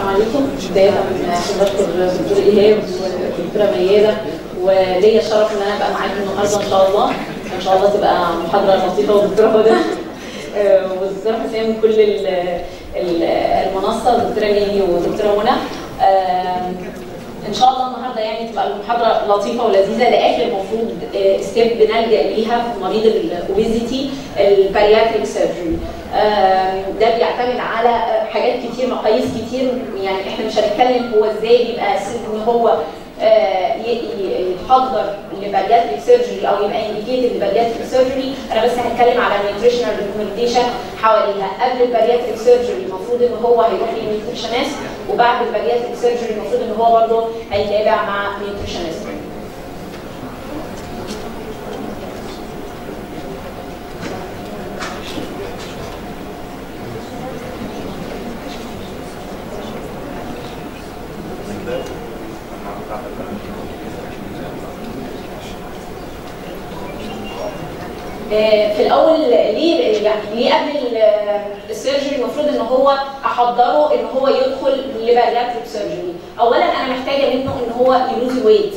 عليكم بداية عشان بشكر الدكتور إيهاب والدكتورة ميادة وليا الشرف إن أنا أبقى معاكم النهاردة إن شاء الله إن شاء الله تبقى محاضرة لطيفة والدكتورة هدى والدكتورة حسام كل ال- ال- المنصة الدكتورة نيلي والدكتورة منى ان شاء الله النهارده يعني تبقى المحاضره لطيفه ولذيذه ده اخر المفروض ستيب بنلجا ليها في مريض الاوبيزيتي البارياتريك سيرجري ده بيعتمد على آه، حاجات كتير مقاييس كتير يعني احنا مش هنتكلم هو ازاي بيبقى س- ان هو آه، ي- ي- يتحضر لبارياتريك سيرجري او يبقى انديكيتد لبارياتريك سيرجري انا بس هتكلم على النيوتريشنال ريكومنديشن حواليها قبل البارياتريك سيرجري المفروض ان هو هيروح للنيوتريشنست وبعد البارياتريك سيرجري المفروض ان هو برضه هيتابع مع نيوتريشنست آه، في الاول ليه يعني ليه قبل ال- السيرجري المفروض ان هو احضره ان هو يدخل لبارياتريك سيرجري اولا انا محتاجه منه ان هو يلوز ويت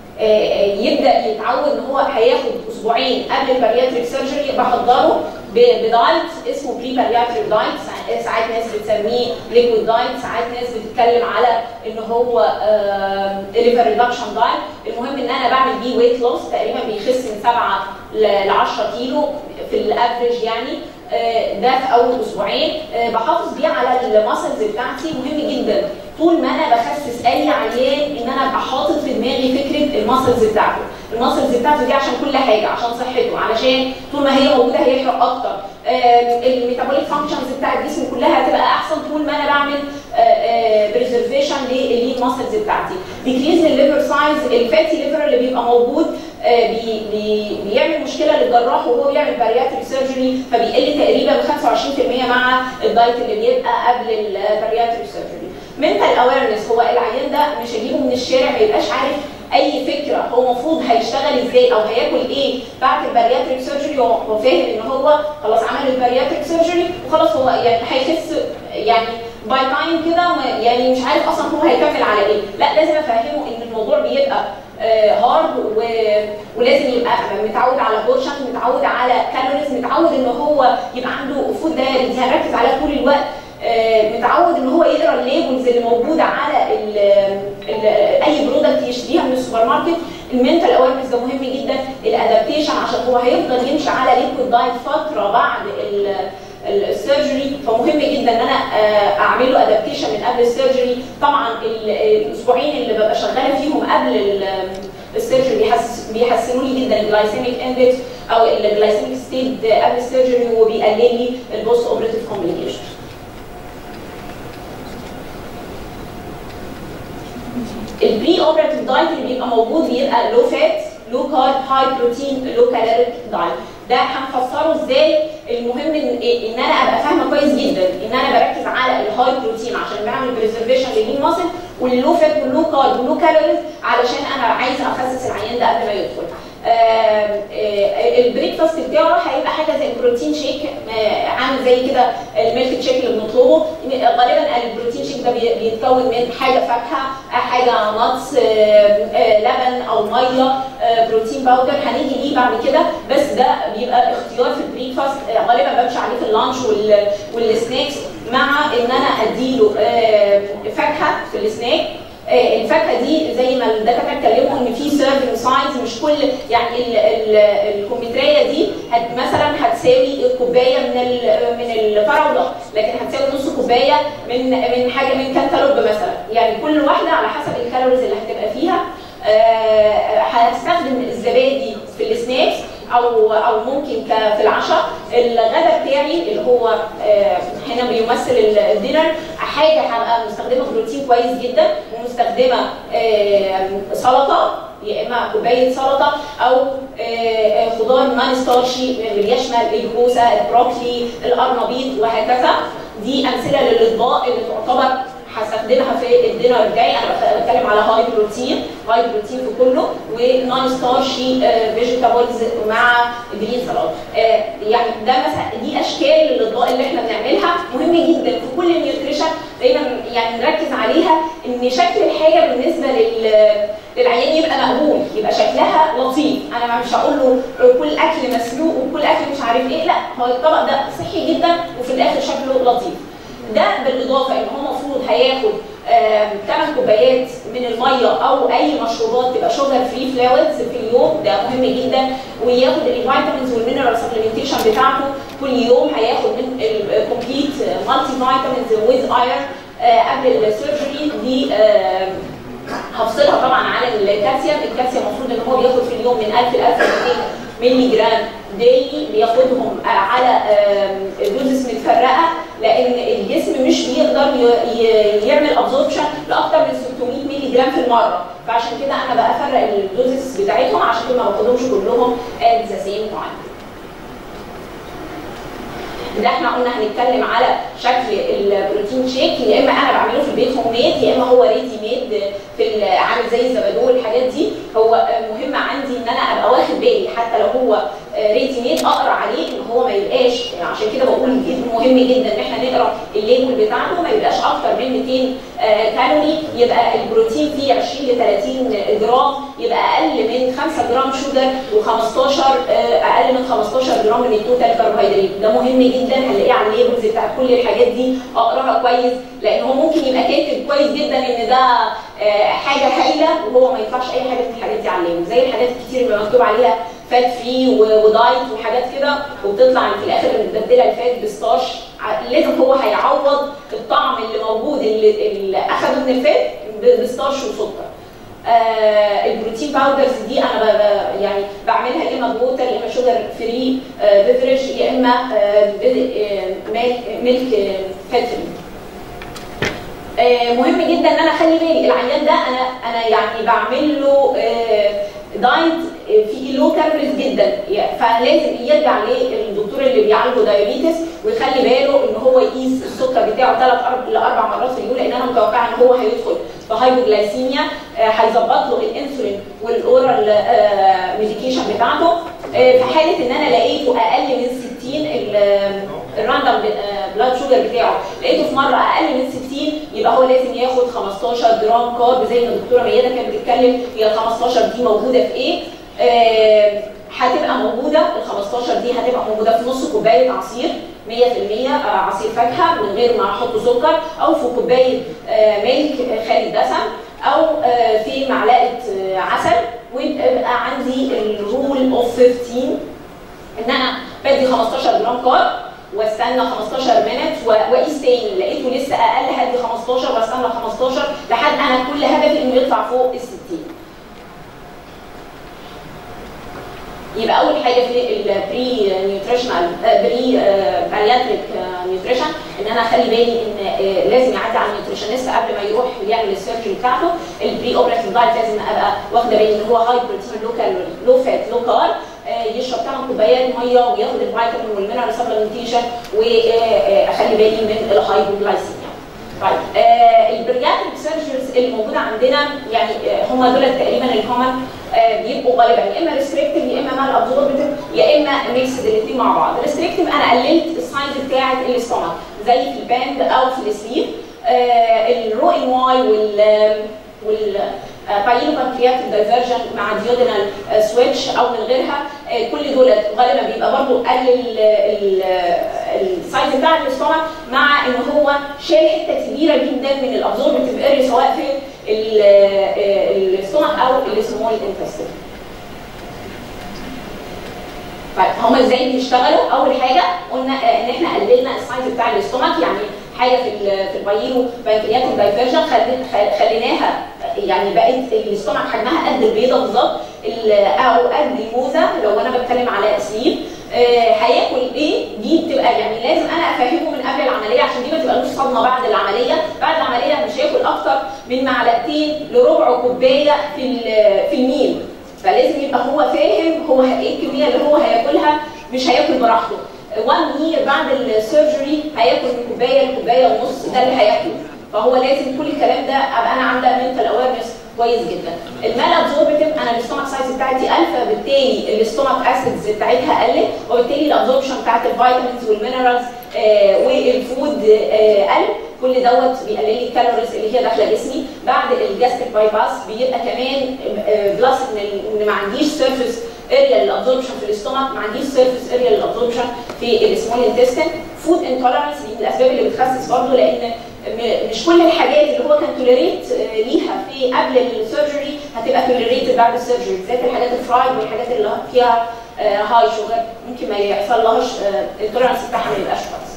يبدا يتعود ان هو هياخد اسبوعين قبل البارياتريك سيرجري بحضره ب- بدايت اسمه بري بارياتريك دايت ساعات ناس بتسميه ليكويد دايت ساعات ناس بتتكلم على ان هو ليفر ريدكشن دايت المهم ان انا بعمل بيه ويت لوس تقريبا بيخس من 7 ل 10 كيلو في الافريج يعني آه، ده في اول اسبوعين آه، بحافظ بيه على الماسلز بتاعتي مهم جدا طول ما انا بخسس اي عيان ان انا ابقى حاطط في دماغي فكره الماسلز بتاعته الماسلز بتاعته دي عشان كل حاجه عشان صحته علشان طول ما هي موجوده هيحرق اكتر الميتابوليك فانكشنز بتاع الجسم كلها هتبقى احسن طول ما انا بعمل بريزرفيشن للماسلز بتاعتي ديكريز للليفر سايز الفاتي ليفر اللي بيبقى موجود آه، بي بي بيعمل مشكله للجراح وهو بيعمل بارياتريك سيرجري فبيقل تقريبا 25% مع الدايت اللي بيبقى قبل البارياتريك سيرجري منتال اويرنس هو العيان ده مش هجيبه من الشارع ما يبقاش عارف اي فكره هو المفروض هيشتغل ازاي او هياكل ايه بعد البارياتريك سيرجري هو هو فاهم ان هو خلاص عمل البارياتريك سيرجري وخلاص هو يعني هيخس يعني باي تايم كده ما- يعني مش عارف اصلا هو هيكمل على ايه لا لازم افهمه ان الموضوع بيبقى هارد ولازم يبقى متعود على بورشن متعود على كالوريز متعود ان هو يبقى عنده فود دايري دي هنركز عليها طول الوقت آه، متعود ان هو يقرا الليبلز اللي موجوده على ال ال اي برودكت يشتريها من السوبر ماركت المنتال اويرنس ده مهم جدا الادابتيشن عشان هو هيفضل يمشي على ليكويد دايت فتره بعد ال السيرجري فمهم جدا ان انا آه، اعمل له ادابتيشن من قبل السيرجري طبعا ال- الاسبوعين اللي ببقى شغاله فيهم قبل ال- السيرجري بيحس بيحسنوا لي جدا الجلايسيميك اندكس او الجلايسيميك ستيت قبل السيرجري وبيقلل لي البوست اوبريتيف كومبليكيشن البري اوبراتيف دايت اللي بيبقى موجود بيبقى لو فات لو كارب هاي بروتين لو كالوريك دايت ده هنفسره ازاي المهم ان ان انا ابقى فاهمه كويس جدا ان انا بركز على الهاي بروتين عشان بعمل بريزرفيشن للين ماسل واللو فات واللو كارب واللو كالوريز علشان انا عايزه اخسس العيان ده قبل ما يدخل آه، آه، البريكفاست بتاعه هيبقى حاجه زي البروتين شيك آه، عامل زي كده الميلك شيك اللي بنطلبه غالبا البروتين شيك ده بي- بيتكون من حاجه فاكهه آه، حاجه ناتس لبن او ميه آه، بروتين باودر هنيجي ليه بعد كده بس ده بيبقى اختيار في البريكفاست آه، غالبا بمشي عليه في اللانش وال- والسناكس مع ان انا اديله آه، فاكهه في السناك آه، الفاكهه دي زي ما الدكاتره اتكلموا ان في سيرفنج سايز مش كل يعني ال- ال- الكمثريه دي هت مثلا هتساوي كوبايه من ال- من الفراوله لكن هتساوي نص كوبايه من من حاجه من كانتالوب مثلا يعني كل واحده على حسب الكالوريز اللي هتبقى فيها آه، هستخدم الزبادي في السناكس او او ممكن ك- في العشاء الغداء بتاعي اللي هو آه، هنا بيمثل ال- الدينر حاجه هبقى مستخدمه بروتين كويس جدا ومستخدمه آه، سلطه يا اما كوبايه سلطه او آه، آه، خضار نون ستارشي بيشمل الكوسه البروكلي القرنبيط وهكذا دي امثله للاطباق اللي تعتبر هستخدمها في الدينر بتاعي انا بتكلم على هاي بروتين هاي بروتين في كله ونون ستارشي فيجيتابلز مع جرين سلاد يعني ده مثلا دي اشكال الاطباق اللي احنا بنعملها مهم جدا في كل النيوتريشن دايما يعني نركز عليها ان شكل الحاجه بالنسبه لل للعيان يبقى مقبول يبقى شكلها لطيف انا مش هقول له كل اكل مسلوق وكل اكل مش عارف ايه لا هو الطبق ده صحي جدا وفي الاخر شكله لطيف ده بالاضافه ان هو المفروض هياخد 8 كوبايات من الميه او اي مشروبات تبقى شوجر فري فلاورز في اليوم ده مهم جدا وياخد الفيتامينز والمينرال سبلمنتيشن بتاعته كل يوم هياخد من الكومبليت مالتي فيتامينز ويز ايرون قبل السيرجري دي هفصلها طبعا عن الكالسيوم الكالسيوم المفروض ان هو بياخد في اليوم من 1000 ل 1200 مللي جرام دايلي بياخدهم على دوزز متفرقه لان الجسم مش بيقدر يعمل ابزوربشن لاكثر من 600 مللي جرام في المره فعشان كده انا بقى افرق الدوزز بتاعتهم عشان كده ما باخدهمش كلهم ات ذا سيم تايم ده احنا قلنا هنتكلم على شكل البروتين شيك يا اما انا بعمله في البيت هوم ميد يا اما هو ريدي ميد في عامل زي الزبادول الحاجات دي هو مهم عندي ان انا ابقى واخد بالي حتى لو هو ريدي ميد اقرا عليه ان هو ما يبقاش عشان كده بقول مهم جدا ان احنا نقرا الليبل بتاعته ما يبقاش اكتر من 200 كالوري يبقى البروتين فيه 20 ل 30 جرام يبقى اقل من 5 جرام شوجر و15 اقل من 15 جرام من التوتال كربوهيدرات ده مهم جدا هنلاقيه على الليبلز بتاع كل الحاجات دي اقراها كويس لان هو ممكن يبقى كاتب كويس جدا ان ده حاجه هايله وهو ما يطلعش اي حاجه من الحاجات دي على الليبل زي الحاجات الكتير اللي مكتوب عليها فات فري ودايت وحاجات كده وبتطلع في الاخر متبدله الفات بستاش لازم هو هيعوض الطعم اللي موجود اللي, اللي اخده من الفات بستاش وسكر آه البروتين باودرز دي انا ب ب يعني بعملها يا اما بوتر يا اما شوجر فري آه بفرش يا اما آه ميلك فات فري آه مهم جدا ان انا اخلي بالي العيان ده انا انا يعني بعمل له آه دايت فيه لو كالوريز جدا فلازم يرجع للدكتور اللي بيعالجه دايابيتس ويخلي باله ان هو يقيس السكر بتاعه ثلاث لاربع مرات في اليوم لان انا متوقعه ان هو هيدخل في هايبوجلايسيميا هيظبط له الانسولين والاورال ميديكيشن بتاعته في حاله ان انا لقيته اقل من 60 الراندم بلاد شوجر بتاعه لقيته في مره اقل من 60 يبقى هو لازم ياخد 15 جرام كارب زي ما الدكتوره ميادة كانت بتتكلم هي ال 15 دي موجوده في ايه؟ آه هتبقى موجوده ال 15 دي هتبقى موجوده في نص كوبايه عصير 100% آه عصير فاكهه من غير ما احط سكر او في كوبايه آه ميلك خالي الدسم او في معلقه عسل ويبقى عندي الرول اوف 15 ان انا بدي 15 جرام كارب واستنى 15 مينت واقيس تاني لقيته لسه اقل هدي 15 واستنى 15 لحد انا كل هدفي انه يطلع فوق ال 60 يبقى اول حاجه في البري نيوتريشنال بري بارياتريك نيوتريشن ان انا اخلي بالي ان لازم يعدي على النيوتريشنست قبل ما يروح يعمل السيرجري بتاعته البري اوبراتيف دايت لازم ابقى واخده بالي ان هو هاي بروتين لو كالوري لو فات لو كارب يشرب 8 كوبايات ميه وياخد الفيتامين والمينرال سبلمنتيشن واخلي بالي من الهايبوجلايسيميا. طيب آه البرياتريك سيرجرز اللي موجوده عندنا يعني آه هم دول تقريبا الكومن آه بيبقوا غالبا يا اما ريستريكتيف يا اما مال ابزوربتيف يا اما ميكسد الاثنين مع بعض. ريستريكتيف انا قللت السايز بتاعه الاستومك زي في الباند او في السليب الرو ان واي وال وال بايلو بانكرياتيك دايفرجن مع ديودينال سويتش او من غيرها كل دول غالبا بيبقى برضه قلل السايز بتاع الاستومك مع ان هو شايل حته كبيره جدا من الابزوربتيف اريا سواء في الاستومك او السمول انتستين. طيب هما ازاي بيشتغلوا؟ اول حاجه قلنا ان احنا قللنا السايز بتاع الاستومك يعني حاجه في في البايلو بانكرياتيك دايفرجن خليناها يعني بقت الاستومك حجمها قد البيضه بالظبط او قد الموزه لو انا بتكلم على اسليب آه هياكل ايه دي بتبقى يعني لازم انا افهمه من قبل العمليه عشان دي ما تبقاش صدمه بعد العمليه بعد العمليه مش هياكل اكتر من معلقتين لربع كوبايه في في الميل فلازم يبقى هو فاهم هو ايه الكميه اللي هو هياكلها مش هياكل براحته 1 يير بعد السيرجري هياكل من كوبايه لكوبايه ونص ده اللي هياكله فهو لازم كل الكلام ده ابقى انا عامله منتال اويرنس كويس جدا المال ابزوربتيف انا الاستومك سايز بتاعتي 1000 فبالتالي الاستومك اسيدز بتاعتها قلت وبالتالي الابزوربشن بتاعت الفيتامينز والمينرالز آه والفود آه قل كل دوت بيقلل لي الكالوريز اللي هي داخله جسمي بعد الجاستريك باي باس بيبقى كمان آه بلس ان ان ما عنديش سيرفيس اريا للابزوربشن في الاستومك ما عنديش سيرفيس اريا للابزوربشن في السمول انتستين فود انتولرنس دي من الاسباب اللي بتخسس برضه لان مش كل الحاجات اللي هو كان توليريت ليها في قبل السيرجري هتبقى توليريتد بعد السيرجري بالذات الحاجات الفرايد والحاجات اللي فيها هاي شوجر ممكن ما يحصل لهاش التولرنس بتاعها ما يبقاش كويس.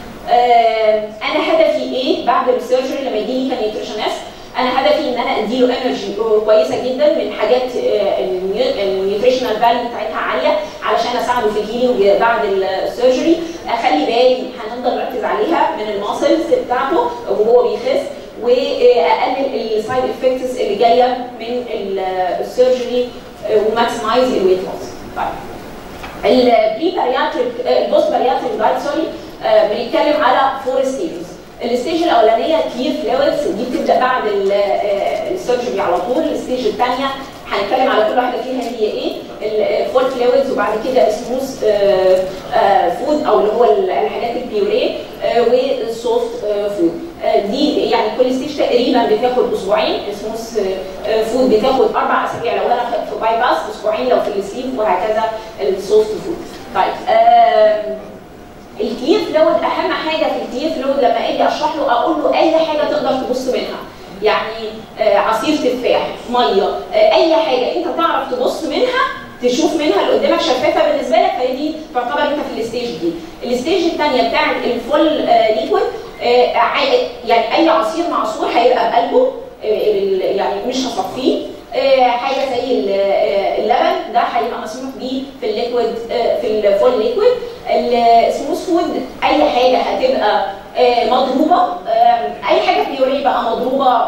انا هدفي ايه بعد السيرجري لما يجي لي كنيوتريشنست انا هدفي ان انا اديله انرجي كويسه جدا من حاجات النيوتريشنال فاليو بتاعتها عاليه علشان اساعده في الهيلينج بعد السيرجري اخلي بالي هنفضل نركز عليها من الماسلز بتاعته وهو بيخس واقلل السايد افكتس اللي جايه من السيرجري وماكسمايز الويت لوس طيب البري بارياتريك البوست بارياتريك دايت سوري بنتكلم على فور ستيجز الستيج الاولانيه كلير فلويدز دي بتبدا بعد السيرجري على طول الستيج الثانيه هنتكلم على كل واحده فيها هي ايه الفول فلويدز وبعد كده سموث فود او اللي هو الحاجات البيوريه والسوفت فود دي يعني كل ستيج تقريبا بتاخد اسبوعين سموث فود بتاخد اربع اسابيع لو انا في باي باس اسبوعين لو في السليب وهكذا السوفت فود طيب الكلير فلويد اهم حاجه في الكلير فلويد لما اجي اشرح له اقول له اي حاجه تقدر تبص منها يعني آه عصير تفاح ميه آه اي حاجه انت تعرف تبص منها تشوف منها اللي قدامك شفافه بالنسبه لك فهي دي تعتبر انت في الستيج دي الستيج الثانيه بتاعت الفول آه ليكويد يعني اي عصير معصور هيبقى بقلبه يعني مش هصفيه حاجه زي اللبن ده هيبقى مسموح بيه في الليكويد في الفول ليكويد السموث فود اي حاجه هتبقى مضروبه اي حاجه بيوري بقى مضروبه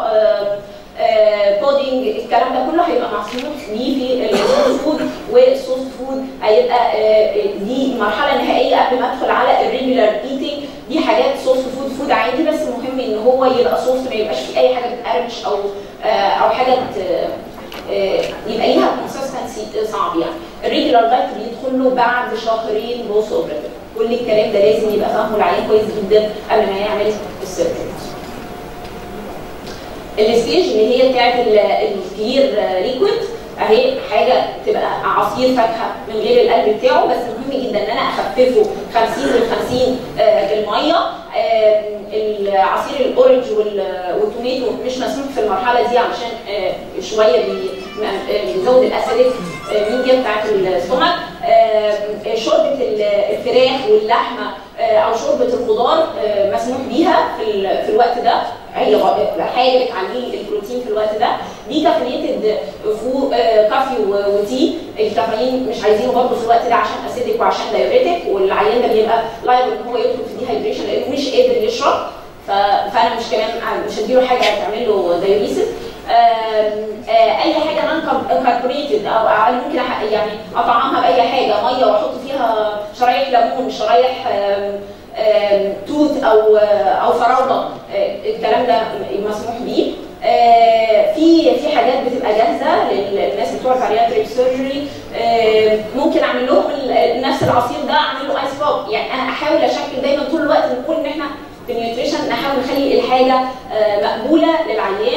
بودنج الكلام ده كله هيبقى مسموح بيه في السموث فود والسوفت فود هيبقى دي المرحله النهائيه قبل ما ادخل على الريجولار ايتنج دي حاجات سوفت فود فود عادي بس مهم ان هو يبقى سوفت ما يبقاش فيه اي حاجه بتقرمش او او حاجه يبقى ليها كونسستنسي صعب يعني الريجولار دايت بيدخل له بعد شهرين بوست اوبريتيف كل الكلام ده لازم يبقى فاهمه العيان كويس جدا قبل ما يعمل السيرجري الستيج اللي هي بتاعت الكلير ليكويد اهي حاجه تبقى عصير فاكهه من غير القلب بتاعه بس مهم جدا ان انا اخففه 50 من 50 بالميه العصير الاورنج والتوميتو مش مسموح في المرحله دي علشان شويه بيزود الاسيدك ميديا بتاعت الاستومك شوربه الفراخ واللحمه او شوربه الخضار مسموح بيها في, في الوقت ده هي حاجه بتعلي البروتين في الوقت ده دي كافينيتد فو كافي وتي الكافيين مش عايزينه برضه في الوقت ده عشان اسيدك وعشان دايوريتك والعيان ده بيبقى لايبل ان هو يدخل في دي هايدريشن لانه مش قادر يشرب فانا مش كمان مش هديله حاجه تعمل له دايوريسيس اي حاجه نون كاربونيتد او ممكن يعني اطعمها باي حاجه ميه واحط فيها شرايح ليمون شرايح توت او او فراوله الكلام ده مسموح بيه في في حاجات بتبقى جاهزه للناس بتوع البارياتريك سيرجري ممكن اعمل لهم نفس العصير ده اعمل له ايس بوب يعني انا احاول اشكل دايما طول الوقت نقول ان احنا في النيوتريشن نحاول نخلي الحاجه مقبوله للعيان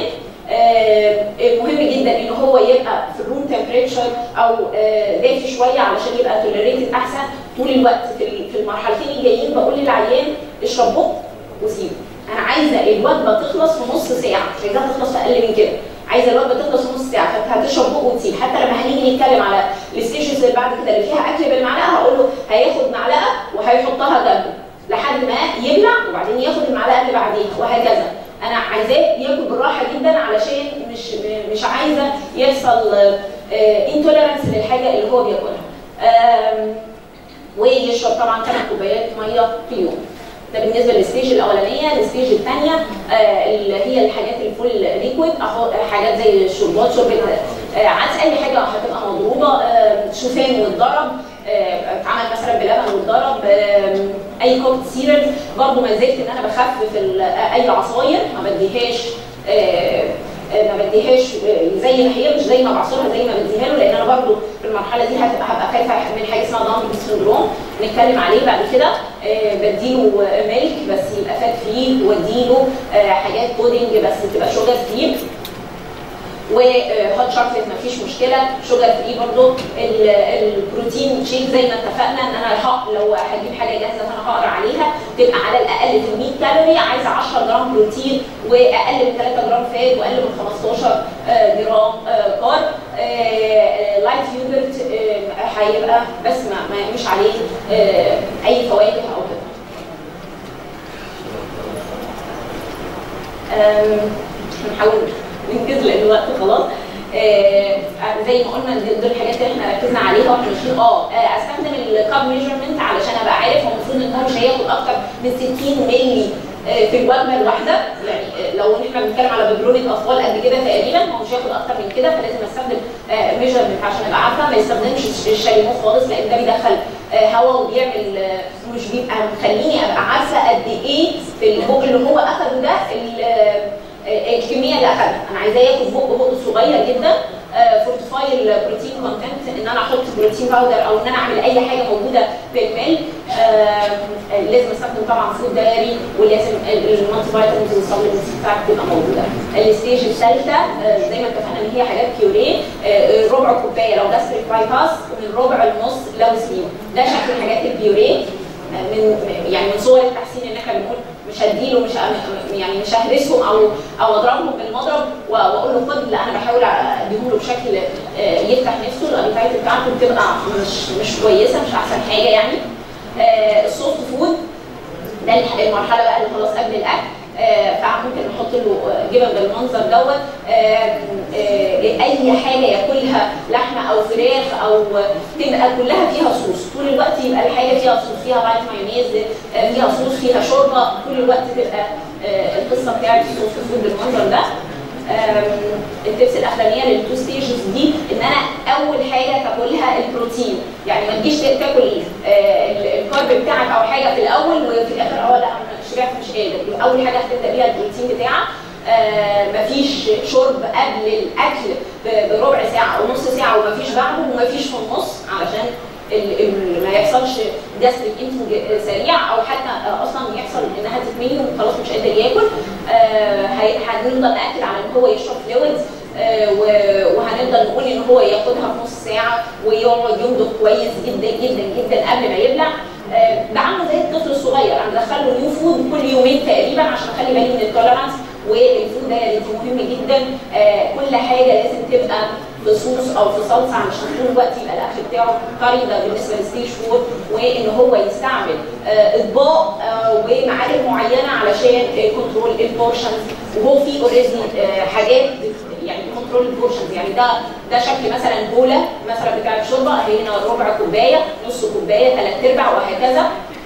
مهم جدا ان هو يبقى في الروم تمبريتشر او دافي شويه علشان يبقى توليريتد احسن طول الوقت في المرحلتين الجايين بقول للعيان اشرب بق وسيبه انا عايزه الوجبه تخلص في نص ساعه مش عايزاها تخلص في اقل من كده عايزه الوجبه تخلص في نص ساعه فهتشرب بق وتسيب حتى لما هنيجي نتكلم على الستيشنز اللي بعد كده اللي فيها اكل بالمعلقه هقول له هياخد معلقه وهيحطها جنبه لحد ما يبلع وبعدين ياخد المعلقه اللي بعديها وهكذا انا عايزاه ياكل بالراحه جدا علشان مش مش عايزه يحصل انتوليرنس للحاجه اللي هو بياكلها ويشرب طبعا 8 كوبايات ميه في اليوم ده بالنسبه للستيج الاولانيه الستيج الثانيه آه اللي هي الحاجات الفول ليكويد اهو حاجات زي الشربات شوربه آه عدس اي حاجه هتبقى مضروبه آه شوفان واتضرب اتعمل مثلا بلبن واتضرب اي كوكت سيريال برضه ما زلت ان انا بخفف ال- اي عصاير ما بديهاش آه، آه، ما بديهاش آه، زي ما هي مش زي ما بعصرها زي ما بديها له لان انا برضو في المرحله دي هتبقى هبقى خايفه من حاجه اسمها داون سندروم نتكلم عليه بعد كده آه، بديله آه، ميلك بس يبقى فات فري واديله آه، حاجات بودنج بس تبقى شوجر فري وهوت شوكليت مفيش مشكله شوجر فري برضو ال- البروتين شيك زي ما اتفقنا ان انا هق- لو هجيب حاجه جاهزه فانا هقرا عليها تبقى على الاقل في 100 كالوري عايزه 10 جرام بروتين واقل من 3 جرام فات واقل من 15 آه، جرام آه، كارب آه، لايت يوجرت آه، هيبقى بس ما ما- مش عليه آه، اي فواكه او كده آم، هنحاول ننجز لان الوقت خلاص آه زي ما قلنا دي- دول الحاجات اللي احنا ركزنا عليها واحنا ماشيين اه آه، استخدم الكاب ميجرمنت علشان ابقى عارف هو المفروض ان هو مش هياخد اكتر من 60 مللي آه، في الوجبه الواحده يعني آه، لو احنا بنتكلم على ببرونه اطفال قد كده تقريبا هو مش هياخد اكتر من كده فلازم استخدم ميجرمنت عشان ابقى عارفه ما يستخدمش الشاليمو خالص لان ده بيدخل آه، هواء وبيعمل آه، مش بيبقى مخليني ابقى عارفه قد ايه في البق اللي هو اخده ده ال- آه، الكميه اللي اخدها انا عايزاه ياخد بق بق صغير جدا فورتيفاي البروتين كونتنت ان انا احط بروتين باودر او ان انا اعمل اي حاجه موجوده في الميل آه، لازم استخدم طبعا فود دايري ولازم المالتي فيتامينز والسبلمنتس بتاعتي تبقى موجوده الستيج الثالثه آه، زي ما اتفقنا ان هي حاجات بيوريه آه، ربع كوبايه لو جاستريك باي باس من ربع لنص لو سليم ده شكل الحاجات البيوريه من يعني من صور التحسين ان احنا بنقول مش هديله مش ه- يعني مش ههرسهم او او اضربهم بالمضرب و- واقول له خد لا انا بحاول اديهوله بشكل آه، يفتح نفسه الابيتايت بتاعته بتبقى مش مش كويسه مش احسن حاجه يعني آه، السوفت فود ده الح- المرحله بقى اللي خلاص قبل الاكل آه، فممكن نحط له آه، جبن بالمنظر دوت آه، آه، اي حاجه ياكلها لحمه او فراخ او تبقى كلها فيها صوص طول الوقت يبقى الحاجه فيها صوص فيها وايت مايونيز آه، فيها صوص فيها شوربه طول الوقت تبقى آه، القصه بتاعت الصوص فود بالمنظر ده آم، التبس الاخرانيه للتو ستيجز دي ان انا اول حاجه تاكلها البروتين يعني ما تجيش تاكل آه، ال- الكارب بتاعك او حاجه في الاول وفي الاخر اه لا انا شبعت مش قادر يبقى اول حاجه هتبدا بيها البروتين بتاعك آه، مفيش شرب قبل الاكل ب- بربع ساعه او نص ساعه ومفيش بعده ومفيش في النص علشان ال- ال- ما يحصلش جاستريك انتنج سريع او حتى آه، اصلا يحصل انها تتملي وخلاص مش قادر ياكل آه، هي- هنفضل ناكد على ان هو يشرب فلويدز وهنفضل نقول ان هو ياخدها في نص ساعه ويقعد يمضغ كويس جدا جدا جدا قبل ما يبلع آه، ده عامله زي الطفل الصغير انا بدخله نيو فود كل يومين تقريبا عشان اخلي بالي من التولرانس والفود ده مهم جدا آه، كل حاجه لازم تبقى في صوص او في صلصه علشان طول الوقت يبقى الاكل بتاعه طري ده بالنسبه للستيج فود وان هو يستعمل آه، اطباق آه، ومعالق معينه علشان كنترول البورشنز وهو في اوريدي حاجات يعني كنترول البورشنز يعني ده ده شكل مثلا بوله مثلا بتاعت شوربه اهي هنا ربع كوبايه نص كوبايه ثلاث ارباع وهكذا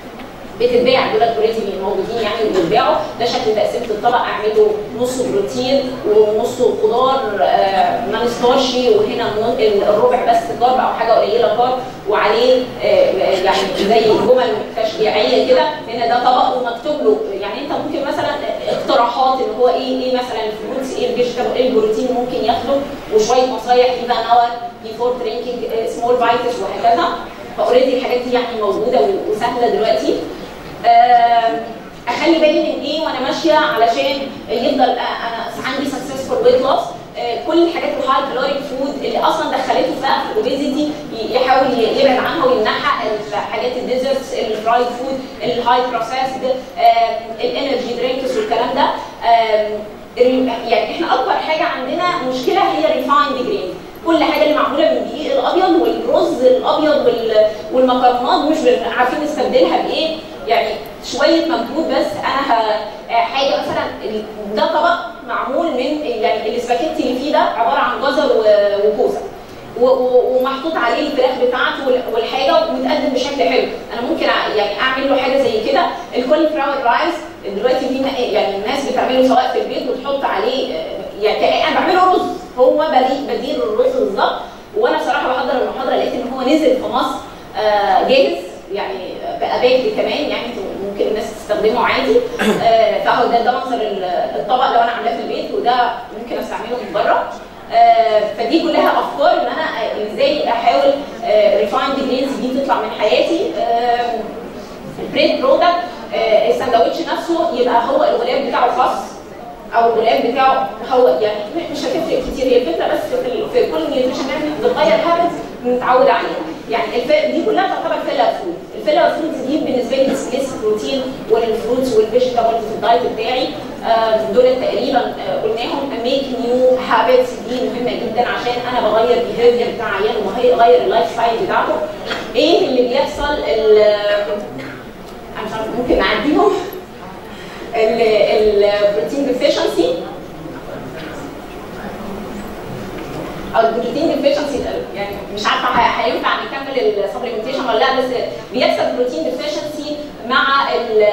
بتتباع دول اوريدي موجودين يعني وبيتباعوا ده شكل تقسيمه الطبق اعمله نص بروتين ونص خضار آه، نان ستارشي وهنا الن- الربع بس كارب او حاجه قليله كارب وعليه آه، يعني زي جمل تشجيعيه كده هنا ده طبق ومكتوب له يعني انت ممكن مثلا اقتراحات اللي هو ايه ايه مثلا الفروتس ايه الفيجيتابل ايه البروتين ممكن ياخده وشويه نصايح يبقى اور بيفور درينكينج سمول بايتس وهكذا فاوريدي الحاجات دي يعني موجوده وسهله دلوقتي آم، اخلي بالي من ايه وانا ماشيه علشان يفضل آه، انا عندي سكسسفول ويت لوس كل الحاجات الهاي كالوريك فود اللي اصلا دخلته بقى في الاوبيزيتي يحاول يبعد عنها ويمنعها الحاجات الديزرتس الفرايد فود الهاي بروسيسد الانرجي درينكس والكلام ده آم، ال- يعني احنا اكبر حاجه عندنا مشكله هي الريفايند جرين كل حاجه اللي معموله من الدقيق الابيض والرز الابيض وال- والمكرونات مش بن- عارفين نستبدلها بايه يعني شويه مجهود بس انا ه- حاجه مثلا ال- ده طبق معمول من يعني الاسباجيتي اللي فيه ده عباره عن جزر و- وكوسه و- و- ومحطوط عليه الفراخ بتاعته وال- والحاجه ومتقدم بشكل حلو انا ممكن أع- يعني اعمل له حاجه زي كده الكولي فلاور رايس دلوقتي في ن- يعني الناس بتعمله سواء في البيت وتحط عليه آه، يعني كأ- انا بعمله رز هو بديل بديل الرز بالظبط وانا بصراحه بحضر المحاضره لقيت ان هو نزل في مصر آه، جاهز يعني ابيت كمان يعني ممكن الناس تستخدمه عادي آه، فهو ده ده منظر ال- الطبق لو انا عاملاه في البيت وده ممكن استعمله من بره آه، فدي كلها افكار ان انا آه، ازاي احاول ريفايند جرينز دي تطلع من حياتي آه، البريد برودكت الساندوتش نفسه يبقى هو الغلاف بتاعه خاص او الغلاف بتاعه هو يعني مش هتفرق كتير هي الفكره بس في, ال- في كل نيوتريشن يعني بتغير هابتس متعود عليها يعني الف... دي كلها تعتبر فيلر فود الفيلر فود دي بالنسبه لي ليس بروتين والفروتس والفيجيتابلز في الدايت بتاعي آه، دول تقريبا آه، قلناهم ميك نيو هابتس دي مهمه جدا عشان انا بغير البيهيفير بتاع عيان وبغير اللايف ستايل بتاعته ايه اللي بيحصل ال- انا مش عارفه ممكن نعديهم البروتين ديفيشنسي او البروتين ديفيشنسي يعني مش عارفه ه- هينفع نكمل السبلمنتيشن ولا لا بس بيحصل بروتين ديفيشنسي مع ال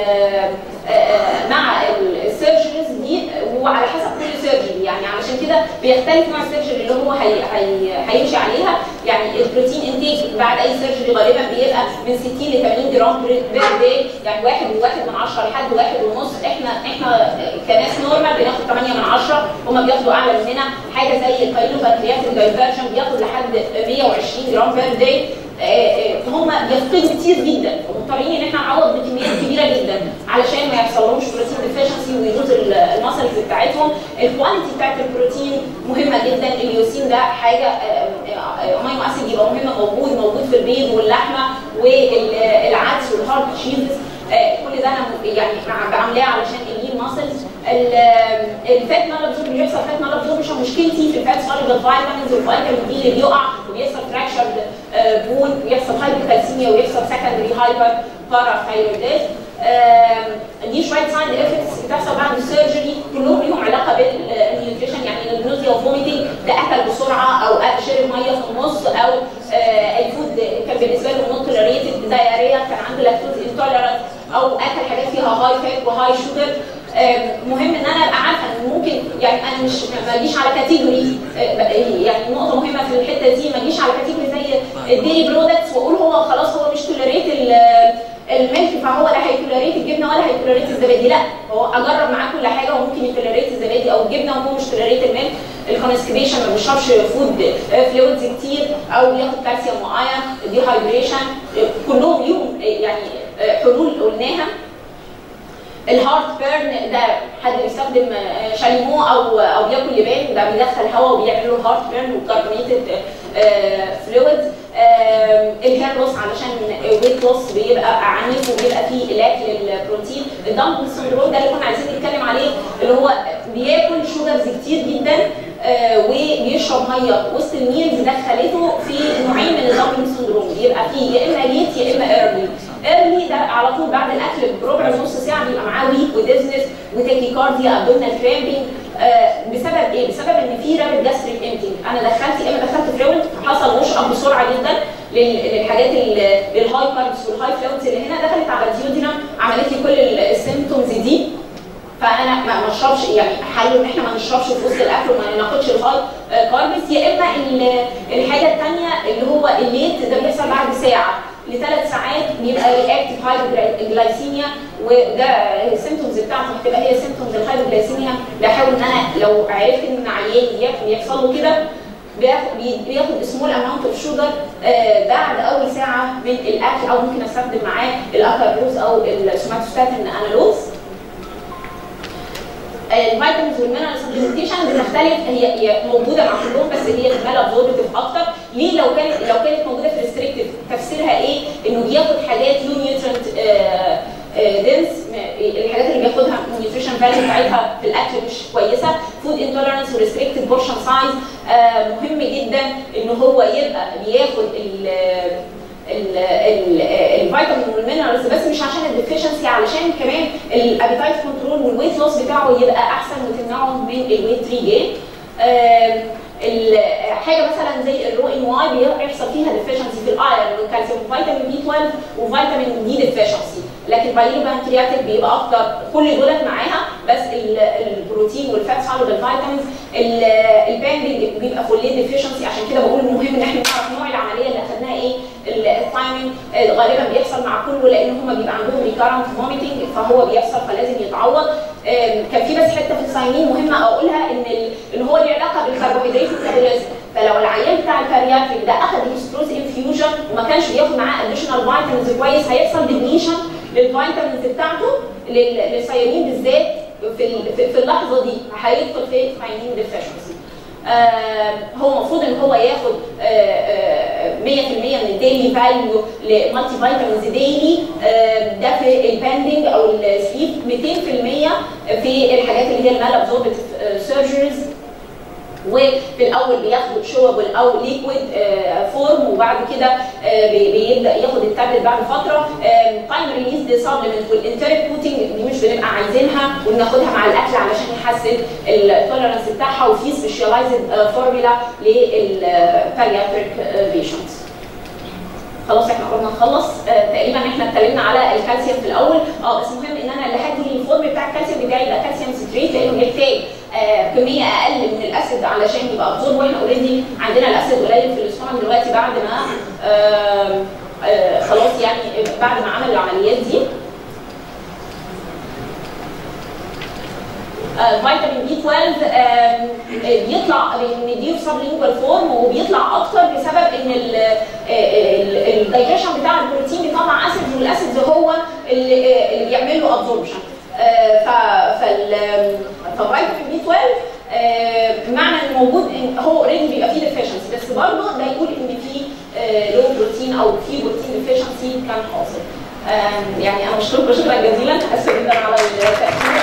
آه، مع السيرجريز دي وعلى حسب كل سيرجري يعني علشان كده بيختلف مع السيرجري اللي هو هي هي هيمشي عليها يعني البروتين انتيك بعد اي سيرجري غالبا بيبقى من 60 ل 80 جرام بير داي يعني واحد وواحد من 10 لحد واحد ونص احنا احنا كناس نورمال بناخد 8 من 10 هما بياخدوا اعلى مننا حاجه زي البايلوباترياتيك دايفرجن بياخد لحد 120 جرام بير داي فهم بيفقدوا كتير جدا ومضطرين ان احنا نعوض بكميات كبيره جدا علشان ما يحصلهمش بروتين ديفيشنسي ويلوز المسلز بتاعتهم الكواليتي بتاعت البروتين مهمه جدا اليوسين ده حاجه امينو اسيد يبقى مهم موجود موجود في البيض واللحمه والعدس والهارد تشيز كل ده انا يعني بعملاه علشان اللين ماسلز الفات مال ابزورب بيحصل فات مال ابزوربشن مشكلتي في الفات سوليبل فيتامينز والفيتامين دي اللي بيقع وبيحصل فراكشرد بون ويحصل هايبوكالسيميا ويحصل سكندري هايبر باراثايرويدز دي شويه سايد افكتس بتحصل بعد السيرجري كلهم ليهم علاقه بالنيوتريشن يعني النوزيا وفوميتنج ده اكل بسرعه او شرب ميه في النص او آه الفود كان بالنسبه له نوت توليريتد دايريا كان عنده لاكتوز انتوليرانت او اكل حاجات فيها هاي فات وهاي شوجر مهم ان انا ابقى عارفه ان ممكن يعني انا مش ما اجيش على كاتيجوري يعني نقطه مهمه في الحته دي ما اجيش على كاتيجوري زي الديري برودكتس واقول هو خلاص هو مش توليريت الملك فهو لا هيتوليريت الجبنه ولا هيتوليريت الزبادي لا هو اجرب معاه كل حاجه وممكن يتوليريت الزبادي او الجبنه وهو مش توليريت الملك الكونستيبيشن ما بيشربش فود فلويدز كتير او ياخد كالسيوم وايرون دي هايدريشن كلهم ليهم يعني حلول قلناها الهارت بيرن ده حد بيستخدم شاليمو او او بياكل لبان ده بيدخل هواء وبيعمل له هارت بيرن وكربونيتد فلويد الهير لوس علشان ويت لوس بيبقى عنيف وبيبقى فيه علاج للبروتين الدمبل سندروم ده اللي كنا عايزين نتكلم عليه اللي هو بياكل شوجرز كتير جدا وبيشرب ميه وسط الميلز دخلته في نوعين من الدمبل سندروم بيبقى فيه يا اما ليت يا اما ايرلي ايرلي ده على طول بعد الاكل بربع نص ساعه بيبقى معاه ويك وديزنس وتاكيكارديا ابدومينال كرامبينج آه بسبب ايه؟ بسبب ان في رابد جاستريك امتنج انا دخلت يا اما دخلت فلويد حصل وش اب بسرعه جدا للحاجات الهاي كاربس والهاي فلويدز اللي هنا دخلت على الديودينم عملت لي كل السيمتومز دي فانا ما اشربش يعني حل ان احنا ما نشربش في وسط الاكل وما ناخدش الهاي كاربس يا اما الحاجه الثانيه اللي هو الليت ده بيحصل بعد ساعه لثلاث ساعات بيبقى رياكتيف هايبوجلايسيميا وده السيمتومز بتاعته هتبقى هي سيمتومز الهايبوجلايسيميا بحاول ان انا لو عرفت ان عيان بيحصل له كده بياخد بياخد سمول اماونت اوف شوجر بعد اول ساعه من الاكل او ممكن استخدم معاه الاكاروز او السوماتوستاتين انالوز الفيتامينز والمينرال سبلمنتيشن بتختلف هي هي موجوده مع كلهم بس هي مال ابزوربتيف اكتر ليه لو كانت لو كانت موجوده في ريستريكتيف تفسيرها ايه؟ انه بياخد حاجات لو نيوترنت دنس الحاجات اللي بياخدها النيوتريشن فاليو بتاعتها في الاكل مش كويسه فود انتولرنس وريستريكتد بورشن سايز مهم جدا ان هو يبقى بياخد ال الفيتامين والمينرالز بس مش عشان الديفيشنسي علشان كمان الابيتايت كنترول والويت لوس بتاعه يبقى احسن وتمنعه من الويت ريجين حاجه مثلا زي الرو ان واي بيحصل فيها ديفيشنسي في الايرون والكالسيوم وفيتامين بي 12 وفيتامين دي ديفيشنسي لكن بايلو بانكرياتيك بيبقى اكتر كل دولت معاها بس البروتين والفات سوليبل فيتامينز الباندنج بيبقى فوليت ديفيشنسي عشان كده بقول المهم ان احنا نعرف نوع العمليه اللي اخذناها ايه الثايمين غالبا بيحصل مع كله لان هم بيبقى عندهم ريكارنت فوميتنج فهو بيحصل فلازم يتعوض آم، كان في بس حته في الثايمين مهمه اقولها ان ال- ان هو له علاقه بالكربوهيدرات ميتابوليزم فلو العيان بتاع البارياتريك ده اخذ هيستروز انفيوجن وما كانش بياخد معاه اديشنال فيتامينز كويس هيحصل ديبنيشن للفيتامينز بتاعته لل- للثيامين بالذات في ال- في في اللحظه دي هيدخل في ثايمين ديفيشنسي آه، هو المفروض ان هو ياخد آه، آه، 100% من الديلي فاليو لمالتي فيتامينز ديلي آه، ده في الباندنج او السليب 200% في الحاجات اللي هي المال ابزوربت سيرجريز وفي الاول بياخدوا تشوبل او ليكويد فورم وبعد كده آه، بي- بيبدا ياخد التابلت بعد فتره تايم ريليز دي سبلمنت والانتريك بوتنج دي مش بنبقى عايزينها وبناخدها مع الاكل علشان يحسن التوليرنس بتاعها وفي سبيشاليزد فورمولا للبارياتريك بيشنتس خلاص احنا قربنا نخلص آه تقريبا احنا اتكلمنا على الكالسيوم في الاول اه بس مهم ان انا اللي هدي الفورم بتاع الكالسيوم بتاعي يبقى كالسيوم ستريت لانه بيحتاج آه كميه اقل من الاسيد علشان يبقى ابزورب واحنا اوريدي عندنا الاسيد قليل في الاستومك دلوقتي بعد ما آه آه خلاص يعني بعد ما عمل العمليات دي آه، فيتامين بي 12 آم، آه، بيطلع بنديه سب لينجوال فورم وبيطلع اكتر بسبب ان الدايجيشن بتاع البروتين بيطلع اسيد والاسيد هو اللي آه، اللي بيعمل له ابزوربشن ففيتامين بي 12 آه، معنى ان موجود إن هو اوريدي بيبقى فيه ديفيشنسي بس برضه ده يقول ان في لو بروتين او في بروتين ديفيشنسي كان حاصل آم، يعني انا بشكركم شكرا جزيلا اسفه جدا على التاخير